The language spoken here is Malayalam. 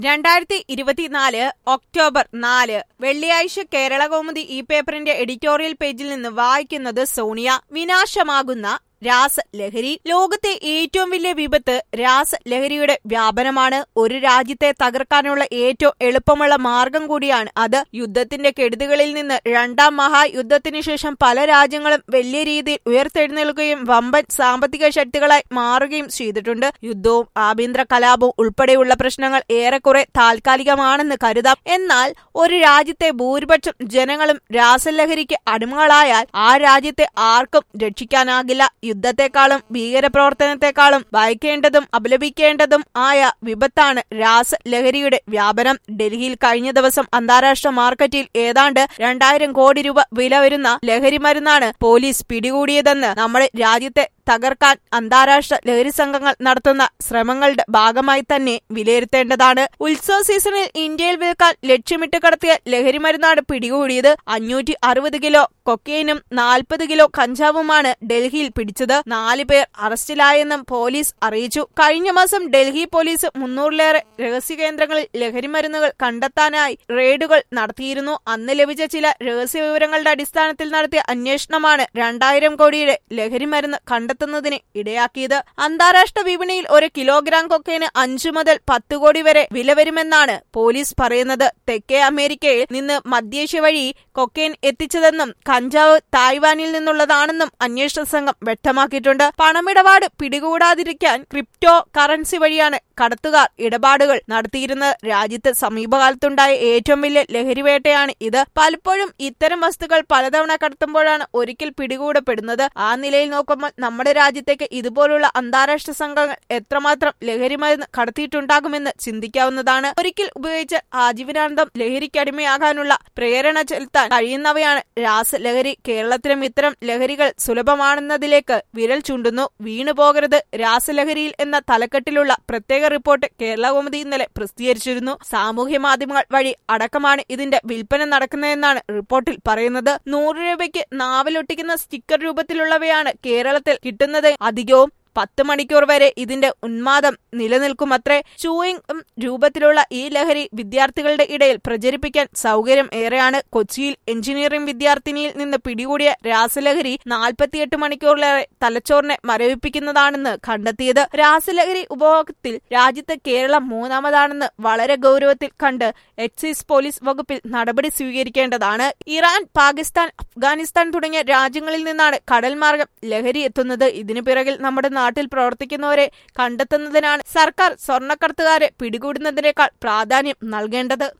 രണ്ടായിരത്തി ഇരുപത്തിനാല് ഒക്ടോബർ നാല് വെള്ളിയാഴ്ച കേരള കൗമുദി ഈ പേപ്പറിന്റെ എഡിറ്റോറിയൽ പേജിൽ നിന്ന് വായിക്കുന്നത് സോണിയ വിനാശമാകുന്ന രാസലഹരി ലോകത്തെ ഏറ്റവും വലിയ വിപത്ത് രാസലഹരിയുടെ വ്യാപനമാണ് ഒരു രാജ്യത്തെ തകർക്കാനുള്ള ഏറ്റവും എളുപ്പമുള്ള മാർഗം കൂടിയാണ് അത് യുദ്ധത്തിന്റെ കെടുതികളിൽ നിന്ന് രണ്ടാം മഹായുദ്ധത്തിന് ശേഷം പല രാജ്യങ്ങളും വലിയ രീതിയിൽ ഉയർത്തെഴുന്നേൽക്കുകയും വമ്പൻ സാമ്പത്തിക ശക്തികളായി മാറുകയും ചെയ്തിട്ടുണ്ട് യുദ്ധവും ആഭ്യന്തര കലാപവും ഉൾപ്പെടെയുള്ള പ്രശ്നങ്ങൾ ഏറെക്കുറെ താൽക്കാലികമാണെന്ന് കരുതാം എന്നാൽ ഒരു രാജ്യത്തെ ഭൂരിപക്ഷം ജനങ്ങളും രാസലഹരിക്ക് അടിമകളായാൽ ആ രാജ്യത്തെ ആർക്കും രക്ഷിക്കാനാകില്ല യുദ്ധത്തെക്കാളും ഭീകരപ്രവർത്തനത്തെക്കാളും ഭയക്കേണ്ടതും അപലപിക്കേണ്ടതും ആയ വിപത്താണ് രാസലഹരിയുടെ വ്യാപനം ഡൽഹിയിൽ കഴിഞ്ഞ ദിവസം അന്താരാഷ്ട്ര മാർക്കറ്റിൽ ഏതാണ്ട് രണ്ടായിരം കോടി രൂപ വില വരുന്ന ലഹരി മരുന്നാണ് പോലീസ് പിടികൂടിയതെന്ന് നമ്മുടെ രാജ്യത്തെ തകർക്കാൻ അന്താരാഷ്ട്ര ലഹരി സംഘങ്ങൾ നടത്തുന്ന ശ്രമങ്ങളുടെ ഭാഗമായി തന്നെ വിലയിരുത്തേണ്ടതാണ് ഉത്സവ സീസണിൽ ഇന്ത്യയിൽ വിൽക്കാൻ ലക്ഷ്യമിട്ട് കടത്തിയ ലഹരി മരുന്നാണ് പിടികൂടിയത് അഞ്ഞൂറ്റി അറുപത് കിലോ കൊക്കൈനും നാൽപ്പത് കിലോ കഞ്ചാവുമാണ് ഡൽഹിയിൽ പിടിച്ചത് നാല് പേർ അറസ്റ്റിലായെന്നും പോലീസ് അറിയിച്ചു കഴിഞ്ഞ മാസം ഡൽഹി പോലീസ് മുന്നൂറിലേറെ രഹസ്യ കേന്ദ്രങ്ങളിൽ ലഹരി മരുന്നുകൾ കണ്ടെത്താനായി റെയ്ഡുകൾ നടത്തിയിരുന്നു അന്ന് ലഭിച്ച ചില രഹസ്യ വിവരങ്ങളുടെ അടിസ്ഥാനത്തിൽ നടത്തിയ അന്വേഷണമാണ് രണ്ടായിരം കോടിയുടെ ലഹരി മരുന്ന് കണ്ടെത്തുന്നതിന് ഇടയാക്കിയത് അന്താരാഷ്ട്ര വിപണിയിൽ ഒരു കിലോഗ്രാം കൊക്കൈന് അഞ്ചു മുതൽ പത്ത് കോടി വരെ വില വരുമെന്നാണ് പോലീസ് പറയുന്നത് തെക്കേ അമേരിക്കയിൽ നിന്ന് മധ്യേഷ്യ വഴി കൊക്കൈൻ എത്തിച്ചതെന്നും കഞ്ചാവ് തായ്വാനിൽ നിന്നുള്ളതാണെന്നും അന്വേഷണ സംഘം വ്യക്തമാക്കിയിട്ടുണ്ട് പണമിടപാട് പിടികൂടാതിരിക്കാൻ ക്രിപ്റ്റോ കറൻസി വഴിയാണ് കടത്തുകാർ ഇടപാടുകൾ നടത്തിയിരുന്നത് രാജ്യത്ത് സമീപകാലത്തുണ്ടായ ഏറ്റവും വലിയ ലഹരിവേട്ടയാണ് ഇത് പലപ്പോഴും ഇത്തരം വസ്തുക്കൾ പലതവണ കടത്തുമ്പോഴാണ് ഒരിക്കൽ പിടികൂടപ്പെടുന്നത് ആ നിലയിൽ നോക്കുമ്പോൾ നമ്മുടെ രാജ്യത്തേക്ക് ഇതുപോലുള്ള അന്താരാഷ്ട്ര സംഘങ്ങൾ എത്രമാത്രം ലഹരി മരുന്ന് കടത്തിയിട്ടുണ്ടാകുമെന്ന് ചിന്തിക്കാവുന്നതാണ് ഒരിക്കൽ ഉപയോഗിച്ച് ആജീവനാന്തം ലഹരിക്കടിമയാകാനുള്ള പ്രേരണ ചെലുത്താൻ കഴിയുന്നവയാണ് രാസലഹരി കേരളത്തിലും ഇത്തരം ലഹരികൾ സുലഭമാണെന്നതിലേക്ക് വിരൽ ചൂണ്ടുന്നു വീണുപോകരുത് രാസലഹരിയിൽ എന്ന തലക്കെട്ടിലുള്ള പ്രത്യേക റിപ്പോർട്ട് കേരള കൗമുദി ഇന്നലെ പ്രസിദ്ധീകരിച്ചിരുന്നു സാമൂഹ്യ മാധ്യമങ്ങൾ വഴി അടക്കമാണ് ഇതിന്റെ വിൽപ്പന നടക്കുന്നതെന്നാണ് റിപ്പോർട്ടിൽ പറയുന്നത് നൂറ് രൂപയ്ക്ക് നാവിലൊട്ടിക്കുന്ന സ്റ്റിക്കർ രൂപത്തിലുള്ളവയാണ് കേരളത്തിൽ കിട്ടുന്നത് അധികവും പത്ത് മണിക്കൂർ വരെ ഇതിന്റെ ഉന്മാദം നിലനിൽക്കുമത്രേ ചൂയിങ് രൂപത്തിലുള്ള ഈ ലഹരി വിദ്യാർത്ഥികളുടെ ഇടയിൽ പ്രചരിപ്പിക്കാൻ സൗകര്യം ഏറെയാണ് കൊച്ചിയിൽ എഞ്ചിനീയറിംഗ് വിദ്യാർത്ഥിനിയിൽ നിന്ന് പിടികൂടിയ രാസലഹരി നാൽപ്പത്തിയെട്ട് മണിക്കൂറിലേറെ തലച്ചോറിനെ മരവിപ്പിക്കുന്നതാണെന്ന് കണ്ടെത്തിയത് രാസലഹരി ഉപഭോഗത്തിൽ രാജ്യത്ത് കേരളം മൂന്നാമതാണെന്ന് വളരെ ഗൗരവത്തിൽ കണ്ട് എക്സൈസ് പോലീസ് വകുപ്പിൽ നടപടി സ്വീകരിക്കേണ്ടതാണ് ഇറാൻ പാകിസ്ഥാൻ അഫ്ഗാനിസ്ഥാൻ തുടങ്ങിയ രാജ്യങ്ങളിൽ നിന്നാണ് കടൽ മാർഗം ലഹരി എത്തുന്നത് ഇതിനു പിറകിൽ നമ്മുടെ നാട്ടിൽ പ്രവർത്തിക്കുന്നവരെ കണ്ടെത്തുന്നതിനാണ് സർക്കാർ സ്വർണ്ണക്കടത്തുകാരെ പിടികൂടുന്നതിനേക്കാൾ പ്രാധാന്യം നൽകേണ്ടത്